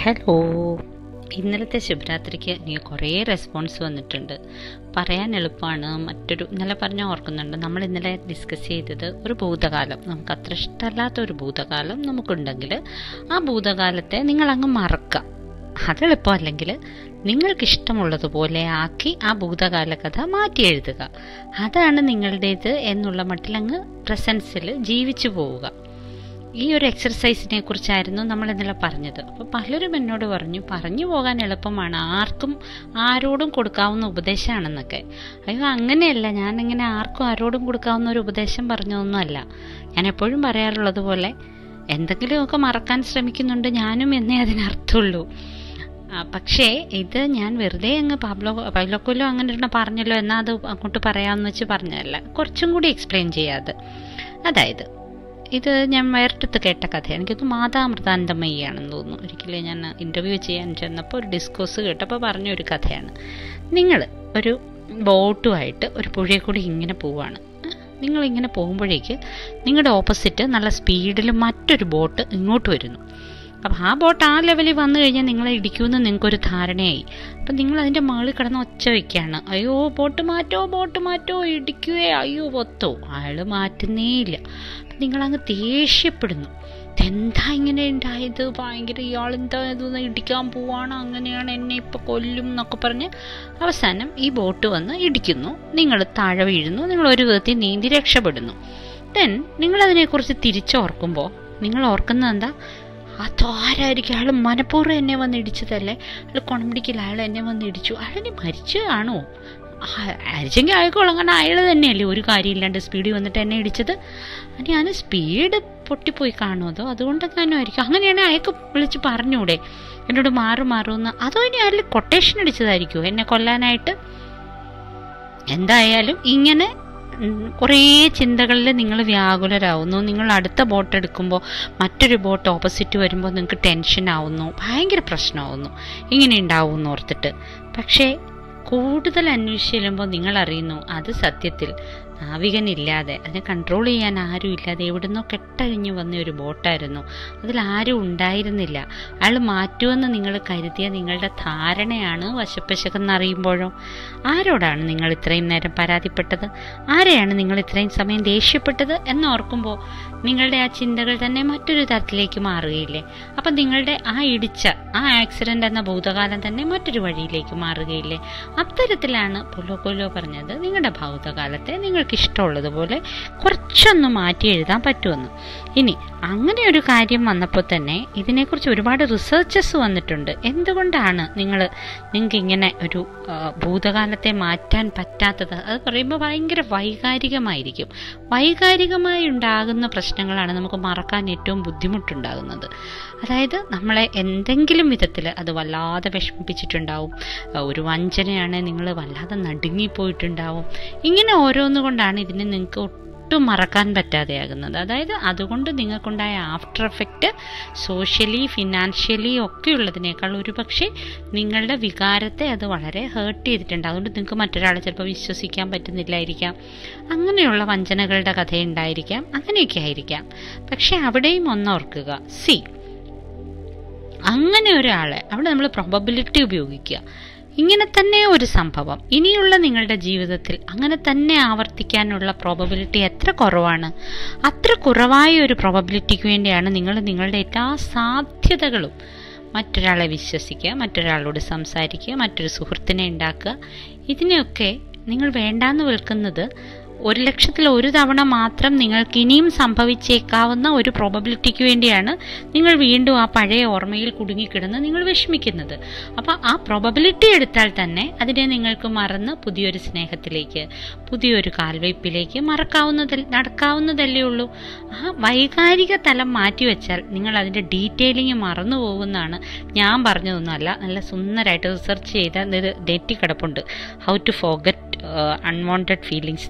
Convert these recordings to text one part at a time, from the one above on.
hello ഇന്നലത്തെ ശിവരാത്രിക്ക് എനിക്ക് കുറേ റെസ്പോൺസ് വന്നിട്ടുണ്ട് പറയാൻ എളുപ്പമാണ് മറ്റൊരു ഇന്നലെ പറഞ്ഞാൽ ഓർക്കുന്നുണ്ട് നമ്മൾ ഇന്നലെ ഡിസ്കസ് ചെയ്തത് ഒരു ഭൂതകാലം നമുക്ക് അത്ര ഇഷ്ടമല്ലാത്ത ഒരു ഭൂതകാലം നമുക്കുണ്ടെങ്കിൽ ആ ഭൂതകാലത്തെ നിങ്ങളങ്ങ് മറക്കുക അതെളുപ്പമല്ലെങ്കിൽ നിങ്ങൾക്കിഷ്ടമുള്ളതുപോലെ ആക്കി ആ ഭൂതകാല കഥ മാറ്റി എഴുതുക അതാണ് നിങ്ങളുടേത് എന്നുള്ള മട്ടിലങ്ങ് പ്രസൻസിൽ ജീവിച്ചു പോവുക ഈ ഒരു എക്സർസൈസിനെ കുറിച്ചായിരുന്നു നമ്മൾ ഇന്നലെ പറഞ്ഞത് അപ്പോൾ പലരും എന്നോട് പറഞ്ഞു പറഞ്ഞു പോകാൻ എളുപ്പമാണ് ആർക്കും ആരോടും കൊടുക്കാവുന്ന ഉപദേശമാണെന്നൊക്കെ അയ്യോ അങ്ങനെയല്ല ഞാനിങ്ങനെ ആർക്കും ആരോടും കൊടുക്കാവുന്ന ഒരു ഉപദേശം പറഞ്ഞതൊന്നുമല്ല ഞാൻ എപ്പോഴും പറയാറുള്ളത് പോലെ എന്തെങ്കിലുമൊക്കെ മറക്കാൻ ശ്രമിക്കുന്നുണ്ട് ഞാനും എന്നേ അതിനർത്ഥമുള്ളൂ ആ, പക്ഷേ ഇത് ഞാൻ വെറുതെ അങ്ങ് പാബ്ലോ പൈലോക്കോലോ അങ്ങനെ ഒരെണ്ണം പറഞ്ഞല്ലോ എന്നാൽ അത് അങ്ങോട്ട് പറയാമെന്ന് വെച്ച് പറഞ്ഞതല്ല കുറച്ചും കൂടി എക്സ്പ്ലെയിൻ ചെയ്യാതെ അതായത് ഇത് ഞാൻ വേറിട്ടത്ത് കേട്ട കഥയാണ് എനിക്കത് മാതാമൃതാനന്ദമയ്യാണെന്ന് തോന്നുന്നു ഒരിക്കലും ഞാൻ ഇൻ്റർവ്യൂ ചെയ്യാൻ ചെന്നപ്പോൾ ഒരു ഡിസ്കോസ് കേട്ടപ്പോൾ പറഞ്ഞ ഒരു കഥയാണ് നിങ്ങൾ ഒരു ബോട്ടുമായിട്ട് ഒരു പുഴയിൽ കൂടി ഇങ്ങനെ പോവാണ് നിങ്ങൾ ഇങ്ങനെ പോകുമ്പോഴേക്ക് നിങ്ങളുടെ ഓപ്പോസിറ്റ് നല്ല സ്പീഡിൽ മറ്റൊരു ബോട്ട് ഇങ്ങോട്ട് വരുന്നു അപ്പം ആ ബോട്ട് ആ ലെവലിൽ വന്നു കഴിഞ്ഞാൽ നിങ്ങളെ ഇടിക്കുമെന്ന് നിങ്ങൾക്കൊരു ധാരണയായി അപ്പം നിങ്ങൾ അതിൻ്റെ മുകളിൽ കിടന്ന് ഒച്ച വയ്ക്കുകയാണ് അയ്യോ ബോട്ട് മാറ്റോ ബോട്ട് മാറ്റോ ഇടിക്കുവേ അയ്യോ പൊത്തോ അയാൾ മാറ്റുന്നേ ഇല്ല അപ്പം നിങ്ങളങ്ങ് ദേഷ്യപ്പെടുന്നു എന്താ ഇങ്ങനെ ഉണ്ടായത് ഭയങ്കര ഇയാളെന്താ ഇതൊന്ന് ഇടിക്കാൻ പോവാണ് അങ്ങനെയാണ് എന്നെ ഇപ്പം കൊല്ലും എന്നൊക്കെ പറഞ്ഞ് അവസാനം ഈ ബോട്ട് വന്ന് ഇടിക്കുന്നു നിങ്ങൾ താഴെ വീഴുന്നു നിങ്ങൾ ഒരു വിധത്തിൽ നീന്തി രക്ഷപ്പെടുന്നു ദെൻ നിങ്ങളതിനെക്കുറിച്ച് തിരിച്ചോർക്കുമ്പോൾ നിങ്ങൾ ഓർക്കുന്നത് എന്താ അതോ ആരായിരിക്കും അയാൾ മനഃപൂർവ്വം എന്നെ വന്ന് ഇടിച്ചതല്ലേ അയാൾ കൊണമ്പിടിക്കില്ല അയാൾ എന്നെ വന്ന് ഇടിച്ചു അയാളിനി മരിച്ചതാണോ അരിച്ചെങ്കിൽ അയാൾക്കോളം കാരണം അയാൾ തന്നെയല്ലേ ഒരു കാര്യമില്ലാണ്ട് സ്പീഡിൽ വന്നിട്ട് എന്നെ ഇടിച്ചത് ഇനി ഞാൻ സ്പീഡ് പൊട്ടിപ്പോയി കാണുമോ അതോ അതുകൊണ്ടെങ്ങാനും ആയിരിക്കും അങ്ങനെയാണെങ്കിൽ അയാൾക്ക് വിളിച്ച് പറഞ്ഞൂടെ എന്നോട് മാറും മാറുമെന്ന് അതോ ഇനി അയാൾ കൊട്ടേഷൻ അടിച്ചതായിരിക്കുമോ എന്നെ കൊല്ലാനായിട്ട് എന്തായാലും ഇങ്ങനെ ഉം, കുറേ ചിന്തകളിൽ നിങ്ങൾ വ്യാകുലരാകുന്നു നിങ്ങൾ അടുത്ത ബോട്ട് എടുക്കുമ്പോൾ മറ്റൊരു ബോട്ട് ഓപ്പോസിറ്റ് വരുമ്പോൾ നിങ്ങൾക്ക് ടെൻഷൻ ആവുന്നു ഭയങ്കര പ്രശ്നമാവുന്നു ഇങ്ങനെ ഉണ്ടാവും എന്ന് ഓർത്തിട്ട് പക്ഷേ കൂടുതൽ അന്വേഷിച്ച് ചെല്ലുമ്പോൾ നിങ്ങൾ അറിയുന്നു അത് സത്യത്തിൽ നാവികനില്ലാതെ അതിനെ കൺട്രോൾ ചെയ്യാൻ ആരും ഇല്ലാതെ എവിടുന്നോ കെട്ടഴിഞ്ഞു വന്ന ഒരു ബോട്ടായിരുന്നു അതിൽ ആരും ഉണ്ടായിരുന്നില്ല അയാൾ മാറ്റുമെന്ന് നിങ്ങൾ കരുതിയ നിങ്ങളുടെ ധാരണയാണ് വശപ്പശക്കെന്നറിയുമ്പോഴോ ആരോടാണ് നിങ്ങൾ ഇത്രയും നേരം പരാതിപ്പെട്ടത് ആരെയാണ് നിങ്ങൾ ഇത്രയും സമയം ദേഷ്യപ്പെട്ടത് എന്നോർക്കുമ്പോൾ നിങ്ങളുടെ ആ ചിന്തകൾ തന്നെ മറ്റൊരു തരത്തിലേക്ക് മാറുകയില്ലേ അപ്പം നിങ്ങളുടെ ആ ഇടിച്ച ആ ആക്സിഡന്റ് എന്ന ഭൂതകാലം തന്നെ മറ്റൊരു വഴിയിലേക്ക് മാറുകയില്ലേ അത്തരത്തിലാണ് പൊല്ലോ കൊല്ലോ പറഞ്ഞത് നിങ്ങളുടെ ഭൗതകാലത്തെ നിങ്ങൾക്ക് ഇഷ്ടമുള്ളതുപോലെ കുറച്ചൊന്ന് മാറ്റി എഴുതാൻ പറ്റുമെന്ന് ഇനി അങ്ങനെ ഒരു കാര്യം വന്നപ്പോൾ തന്നെ ഇതിനെക്കുറിച്ച് ഒരുപാട് റിസർച്ചസ് വന്നിട്ടുണ്ട് എന്തുകൊണ്ടാണ് നിങ്ങൾ നിങ്ങൾക്ക് ഇങ്ങനെ ഒരു ആ, ഭൂതകാലത്തെ മാറ്റാൻ പറ്റാത്തത് അത് പറയുമ്പോൾ ഭയങ്കര വൈകാരികമായിരിക്കും വൈകാരികമായി ഉണ്ടാകുന്ന പ്രശ്നങ്ങളാണ് നമുക്ക് മറക്കാൻ ഏറ്റവും ബുദ്ധിമുട്ടുണ്ടാകുന്നത് അതായത് നമ്മളെ എന്തെങ്കിലും വിധത്തിൽ അത് വല്ലാതെ വിഷമിപ്പിച്ചിട്ടുണ്ടാവും ആ, ഒരു വഞ്ചനയാണ് നിങ്ങൾ വല്ലാതെ നടുങ്ങിപ്പോയിട്ടുണ്ടാവും ഇങ്ങനെ ഓരോന്ന് കൊണ്ടാണ് ഇതിനെ നിങ്ങൾക്ക് ഒട്ടും മറക്കാൻ പറ്റാതെയാകുന്നത് അതായത് അതുകൊണ്ട് നിങ്ങൾക്കുണ്ടായ ആഫ്റ്റർ എഫക്റ്റ് സോഷ്യലി ഫിനാൻഷ്യലി ഒക്കെ ഉള്ളതിനേക്കാൾ ഒരുപക്ഷെ നിങ്ങളുടെ വികാരത്തെ അത് വളരെ ഹേർട്ട് ചെയ്തിട്ടുണ്ട് അതുകൊണ്ട് നിങ്ങൾക്ക് മറ്റൊരാളെ ചിലപ്പോൾ വിശ്വസിക്കാൻ പറ്റുന്നില്ലായിരിക്കാം അങ്ങനെയുള്ള വഞ്ചനകളുടെ കഥയുണ്ടായിരിക്കാം അങ്ങനെയൊക്കെ ആയിരിക്കാം പക്ഷെ അവിടെയും ഒന്നോർക്കുക സി അങ്ങനെ ഒരാളെ അവിടെ നമ്മൾ പ്രോബബിലിറ്റി ഉപയോഗിക്കുക ഇങ്ങനെ തന്നെ ഒരു സംഭവം ഇനിയുള്ള നിങ്ങളുടെ ജീവിതത്തിൽ അങ്ങനെ തന്നെ ആവർത്തിക്കാനുള്ള പ്രോബബിലിറ്റി എത്ര കുറവാണ് അത്ര കുറവായ ഒരു പ്രോബബിലിറ്റിക്ക് വേണ്ടിയാണ് നിങ്ങൾ നിങ്ങളുടെ എല്ലാ സാധ്യതകളും മറ്റൊരാളെ വിശ്വസിക്കുക മറ്റൊരാളോട് സംസാരിക്കുക മറ്റൊരു സുഹൃത്തിനെ ഉണ്ടാക്കുക ഇതിനെയൊക്കെ നിങ്ങൾ വേണ്ടാന്ന് വെൽക്കുന്നത് ഒരു ലക്ഷത്തിൽ ഒരു തവണ മാത്രം നിങ്ങൾക്ക് ഇനിയും സംഭവിച്ചേക്കാവുന്ന ഒരു പ്രോബബിലിറ്റിക്ക് വേണ്ടിയാണ് നിങ്ങൾ വീണ്ടും ആ പഴയ ഓർമ്മയിൽ കുടുങ്ങിക്കിടന്ന് നിങ്ങൾ വിഷമിക്കുന്നത് അപ്പോൾ ആ പ്രോബബിലിറ്റി എടുത്താൽ തന്നെ അതിനെ നിങ്ങൾക്ക് മറന്ന് പുതിയൊരു സ്നേഹത്തിലേക്ക് പുതിയൊരു കാൽവയ്പിലേക്ക് മറക്കാവുന്നതിൽ നടക്കാവുന്നതല്ലേ ഉള്ളൂ ആ വൈകാരിക തലം മാറ്റിവെച്ചാൽ നിങ്ങൾ അതിൻ്റെ ഡീറ്റെയിലിംഗ് മറന്നു പോകുന്നതാണ് ഞാൻ പറഞ്ഞതൊന്നുമല്ല നല്ല സുന്ദരമായിട്ട് റിസർച്ച് ചെയ്ത ഇത് നെറ്റി കിടപ്പുണ്ട് how to forget unwanted feelings എന്നും പറഞ്ഞിട്ട്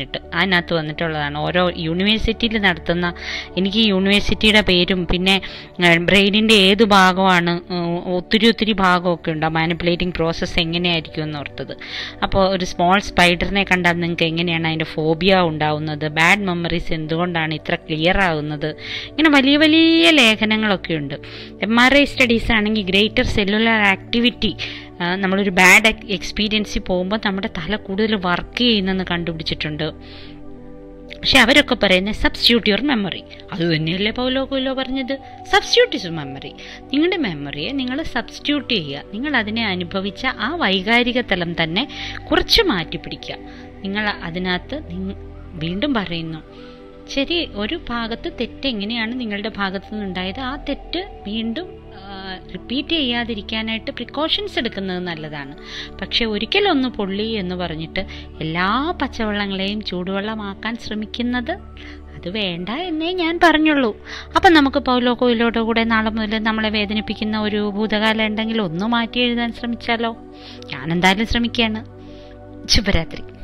പറഞ്ഞിട്ട് അതിനകത്ത് വന്നിട്ടുള്ളതാണ് ഓരോ യൂണിവേഴ്സിറ്റിയിൽ നടത്തുന്ന എനിക്ക് ഈ യൂണിവേഴ്സിറ്റിയുടെ പേരും പിന്നെ ബ്രെയിനിൻ്റെ ഏത് ഭാഗമാണ് ഉം, ഒത്തിരി ഒത്തിരി ഭാഗമൊക്കെ ഉണ്ട് മാനിപ്പുലേറ്റിംഗ് പ്രോസസ്സ് എങ്ങനെയായിരിക്കും എന്ന് ഓർത്തത് അപ്പോൾ ഒരു സ്മോൾ സ്പൈഡറിനെ കണ്ടാൽ നിങ്ങൾക്ക് എങ്ങനെയാണ് അതിൻ്റെ ഫോബിയ ഉണ്ടാവുന്നത് ബാഡ് മെമ്മറീസ് എന്തുകൊണ്ടാണ് ഇത്ര ക്ലിയർ ആവുന്നത് ഇങ്ങനെ വലിയ വലിയ ലേഖനങ്ങളൊക്കെ ഉണ്ട് എം ആർ ഐ സ്റ്റഡീസ് ആണെങ്കിൽ ഗ്രേറ്റർ സെല്ലുലാർ ആക്ടിവിറ്റി നമ്മളൊരു ബാഡ് എക്സ്പീരിയൻസിൽ പോകുമ്പോൾ നമ്മുടെ തല കൂടുതൽ വർക്ക് ചെയ്യുന്നെന്ന് കണ്ടുപിടിച്ചിട്ടുണ്ട് പക്ഷെ അവരൊക്കെ പറയുന്നത് സബ്സ്റ്റിറ്റ്യൂട്ട് യുവർ മെമ്മറി അത് തന്നെയല്ലേ പൗലോ കൊല്ലോ പറഞ്ഞത് സബ്സ്റ്റിറ്റ്യൂട്ട് ഇസ് മെമ്മറി നിങ്ങളുടെ മെമ്മറിയെ നിങ്ങൾ സബ്സ്റ്റിറ്റ്യൂട്ട് ചെയ്യുക നിങ്ങൾ അതിനെ അനുഭവിച്ച ആ വൈകാരിക തലം തന്നെ കുറച്ച് മാറ്റി പിടിക്കുക നിങ്ങൾ അതിനകത്ത് നിങ്ങ- വീണ്ടും പറയുന്നു ശരി ഒരു ഭാഗത്ത് തെറ്റ് എങ്ങനെയാണ് നിങ്ങളുടെ ഭാഗത്തു നിന്നുണ്ടായത് ആ തെറ്റ് വീണ്ടും റിപ്പീറ്റ് ചെയ്യാതിരിക്കാനായിട്ട് പ്രിക്കോഷൻസ് എടുക്കുന്നത് നല്ലതാണ് പക്ഷെ ഒരിക്കലൊന്ന് പൊള്ളി എന്ന് പറഞ്ഞിട്ട് എല്ലാ പച്ചവെള്ളങ്ങളെയും ചൂടുവെള്ളമാക്കാൻ ശ്രമിക്കുന്നത് അത് വേണ്ട എന്നേ ഞാൻ പറഞ്ഞുള്ളൂ അപ്പം നമുക്ക് പൗലോ കോയിലോടെ കൂടെ നാളെ മുതൽ നമ്മളെ വേദനിപ്പിക്കുന്ന ഒരു ഭൂതകാലം ഉണ്ടെങ്കിൽ ഒന്ന് മാറ്റി എഴുതാൻ ശ്രമിച്ചാലോ ഞാൻ എന്തായാലും ശ്രമിക്കുകയാണ് ശുഭരാത്രി